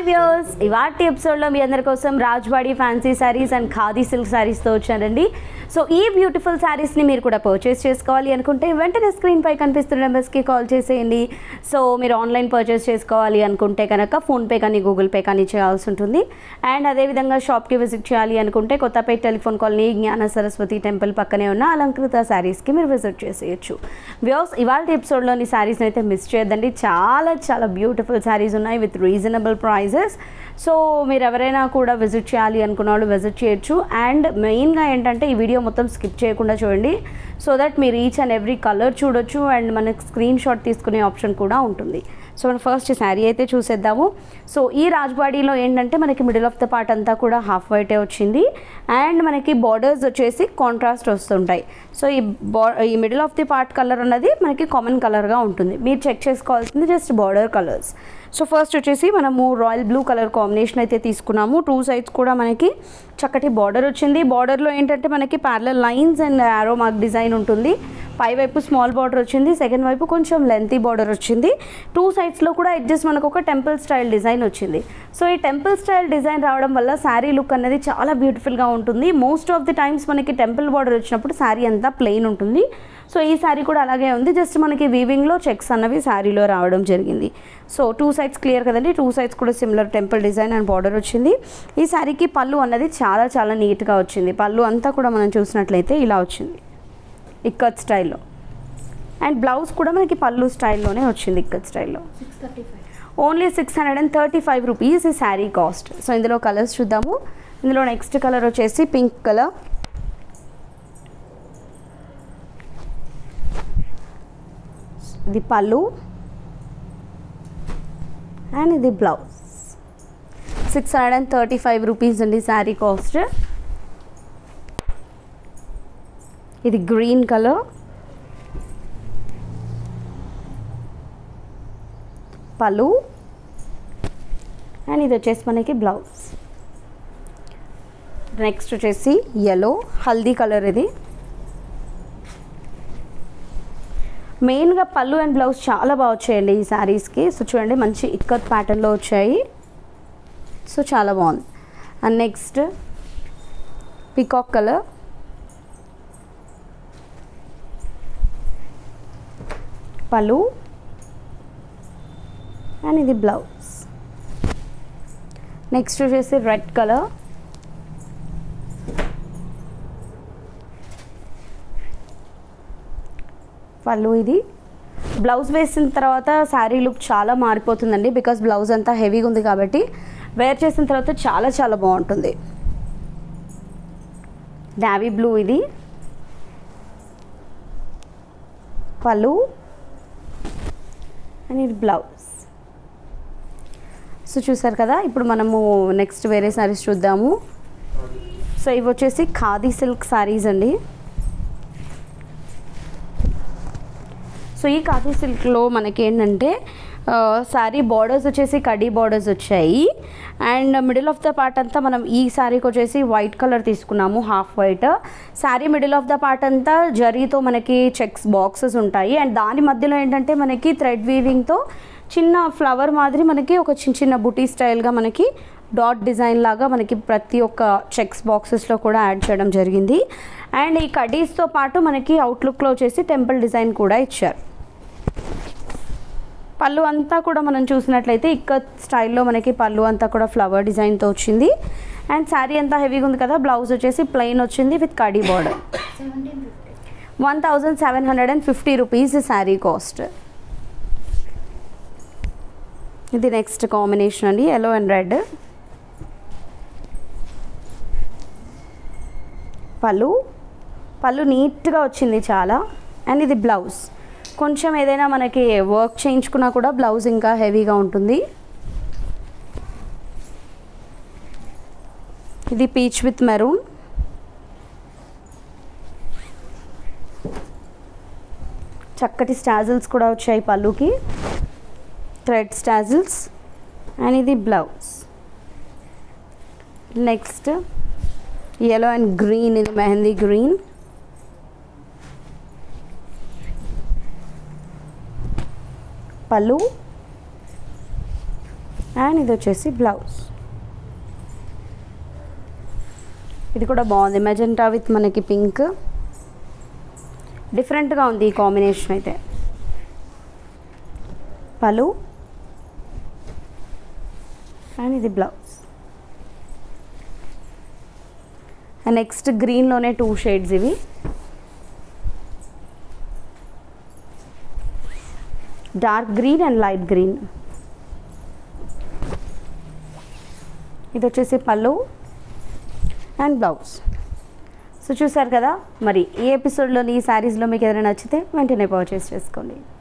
hi views ఇవాటి ఎపిసోడ్లో మీ అందరి కోసం Rajwadi fancy saris and khadi silk శారీస్తో వచ్చానండి సో ఈ బ్యూటిఫుల్ శారీస్ని మీరు కూడా పర్చేస్ చేసుకోవాలి అనుకుంటే వెంటనే స్క్రీన్ పై కనిపిస్తున్న నెంబర్స్కి కాల్ చేసేయండి సో మీరు ఆన్లైన్ పర్చేస్ చేసుకోవాలి అనుకుంటే కనుక ఫోన్పే కానీ గూగుల్ పే కానీ చేయాల్సి ఉంటుంది అండ్ అదేవిధంగా షాప్కి విజిట్ చేయాలి అనుకుంటే కొత్తపేట టెలిఫోన్ కాలనీ జ్ఞాన సరస్వతి టెంపుల్ పక్కనే ఉన్న అలంకృత శారీస్కి మీరు విజిట్ చేసేయచ్చు వ్యూస్ ఇవాళ ఎపిసోడ్లోని శారీస్ని అయితే మిస్ చేయొద్దండి చాలా చాలా బ్యూటిఫుల్ శారీస్ ఉన్నాయి విత్ రీజనబుల్ ప్రైజెస్ సో మీరు ఎవరైనా కూడా విజిట్ చేయాలి అనుకున్న వాళ్ళు విజిట్ చేయొచ్చు అండ్ మెయిన్గా ఏంటంటే ఈ వీడియో మొత్తం స్కిప్ చేయకుండా చూడండి సో దట్ మీరు ఈచ్ అండ్ ఎవ్రీ కలర్ చూడొచ్చు అండ్ మనకి స్క్రీన్ షాట్ తీసుకునే ఆప్షన్ కూడా ఉంటుంది సో మనం ఫస్ట్ శారీ అయితే చూసేద్దాము సో ఈ రాజ్బాడీలో ఏంటంటే మనకి మిడిల్ ఆఫ్ ద పార్ట్ అంతా కూడా హాఫ్ వైటే వచ్చింది అండ్ మనకి బార్డర్స్ వచ్చేసి కాంట్రాస్ట్ వస్తుంటాయి సో ఈ బా ఈ middle of the part colour అన్నది మనకి కామన్ కలర్గా ఉంటుంది మీరు చెక్ చేసుకోవాల్సింది just border colours so first వచ్చేసి మనము రాయల్ బ్లూ కలర్ కాంబినేషన్ అయితే తీసుకున్నాము టూ సైడ్స్ కూడా మనకి చక్కటి బార్డర్ వచ్చింది బార్డర్లో ఏంటంటే మనకి parallel lines and arrow mark design ఉంటుంది పై వైపు స్మాల్ బార్డర్ వచ్చింది సెకండ్ వైపు కొంచెం లెంతీ బార్డర్ వచ్చింది టూ సైడ్స్లో కూడా ఎడ్జస్ట్ మనకు ఒక టెంపుల్ స్టైల్ డిజైన్ వచ్చింది సో ఈ టెంపుల్ స్టైల్ డిజైన్ రావడం వల్ల శారీ లుక్ అనేది చాలా బ్యూటిఫుల్గా ఉంటుంది మోస్ట్ ఆఫ్ ది టైమ్స్ మనకి టెంపుల్ బార్డర్ వచ్చినప్పుడు శారీ అంతా ప్లెయిన్ ఉంటుంది సో ఈ శారీ కూడా అలాగే ఉంది జస్ట్ మనకి వీవింగ్లో చెక్స్ అన్నవి శారీలో రావడం జరిగింది సో టూ సైడ్స్ క్లియర్ కదండి టూ సైడ్స్ కూడా similar temple design and border వచ్చింది ఈ శారీకి పళ్ళు అన్నది చాలా చాలా నీట్గా వచ్చింది పళ్ళు అంతా కూడా మనం చూసినట్లయితే ఇలా వచ్చింది ఇక్కత్ స్టైల్లో అండ్ బ్లౌజ్ కూడా మనకి పళ్ళు స్టైల్లోనే వచ్చింది ఇక్కత్ స్టైల్లో only six hundred and thirty five rupees ఈ శారీ కాస్ట్ సో ఇందులో కలర్స్ చూద్దాము ఇందులో నెక్స్ట్ కలర్ వచ్చేసి పింక్ కలర్ ఇది పళ్ళు అండ్ ఇది blouse six hundred and thirty five rupees అండి శారీ కాస్ట్ ఇది గ్రీన్ కలర్ పలు అండ్ ఇది వచ్చేసి మనకి బ్లౌజ్ నెక్స్ట్ వచ్చేసి ఎల్లో హల్దీ కలర్ ఇది మెయిన్గా పళ్ళు అండ్ బ్లౌజ్ చాలా బాగా వచ్చాయండి ఈ శారీస్కి సో చూడండి మంచి ఇక్కత్ ప్యాటర్న్లో వచ్చాయి సో చాలా బాగుంది అండ్ నెక్స్ట్ పికాక్ కలర్ పలు అండ్ ఇది బ్లౌజ్ నెక్స్ట్ వచ్చేసి రెడ్ కలర్ పళ్ళు ఇది బ్లౌజ్ వేసిన తర్వాత శారీ లుక్ చాలా మారిపోతుందండి బికాస్ బ్లౌజ్ అంతా హెవీగా ఉంది కాబట్టి వేర్ చేసిన తర్వాత చాలా చాలా బాగుంటుంది నావీ బ్లూ ఇది పళ్ళు అండ్ ఇది బ్లౌజ్ సో చూసారు కదా ఇప్పుడు మనము నెక్స్ట్ వేరే శారీస్ చూద్దాము సో ఇవి వచ్చేసి ఖాదీ సిల్క్ శారీస్ అండి సో ఈ ఖాదీ సిల్క్లో మనకి ఏంటంటే శారీ బార్డర్స్ వచ్చేసి కడీ బార్డర్స్ వచ్చాయి and middle of the part అంతా మనం ఈ శారీకి వచ్చేసి వైట్ కలర్ తీసుకున్నాము half white sari middle of the part అంతా జరీతో మనకి చెక్స్ బాక్సెస్ ఉంటాయి అండ్ దాని మధ్యలో ఏంటంటే మనకి థ్రెడ్ వీవింగ్తో చిన్న ఫ్లవర్ మాదిరి మనకి ఒక చిన్న చిన్న బుటీ స్టైల్గా మనకి డాట్ డిజైన్ లాగా మనకి ప్రతి ఒక్క చెక్స్ బాక్సెస్లో కూడా యాడ్ చేయడం జరిగింది అండ్ ఈ కడీస్తో పాటు మనకి అవుట్లుక్లో వచ్చేసి టెంపుల్ డిజైన్ కూడా ఇచ్చారు పళ్ళు అంతా కూడా మనం చూసినట్లయితే ఇక్క స్టైల్లో మనకి పళ్ళు అంతా కూడా ఫ్లవర్ డిజైన్తో వచ్చింది అండ్ శారీ అంతా హెవీగా ఉంది కదా బ్లౌజ్ వచ్చేసి ప్లెయిన్ వచ్చింది with kadi border one thousand seven hundred and fifty rupees sari cost ఇది నెక్స్ట్ కాంబినేషన్ అండి ఎల్లో అండ్ రెడ్ పళ్ళు పళ్ళు నీట్గా వచ్చింది చాలా అండ్ ఇది బ్లౌజ్ కొంచెం ఏదైనా మనకి వర్క్ చేయించుకున్నా కూడా బ్లౌజ్ ఇంకా హెవీగా ఉంటుంది ఇది పీచ్ విత్ మెరూన్ చక్కటి స్టాజిల్స్ కూడా వచ్చాయి పళ్ళుకి థ్రెడ్ స్టాజిల్స్ అండ్ ఇది blouse next yellow and green in mehendi green పళ్ళు అండ్ ఇది వచ్చేసి బ్లౌజ్ ఇది కూడా బాగుంది మెజెంటా విత్ మనకి పింక్ డిఫరెంట్గా ఉంది ఈ కాంబినేషన్ అయితే పలు అండ్ ఇది బ్లౌజ్ అండ్ నెక్స్ట్ గ్రీన్లోనే టూ షేడ్స్ ఇవి dark green and light green ఇది వచ్చేసి పళ్ళు అండ్ బ్లౌజ్ సో చూసారు కదా మరి ఈ ఎపిసోడ్లోని ఈ శారీస్లో మీకు ఏదైనా నచ్చితే వెంటనే పర్చేస్ చేసుకోండి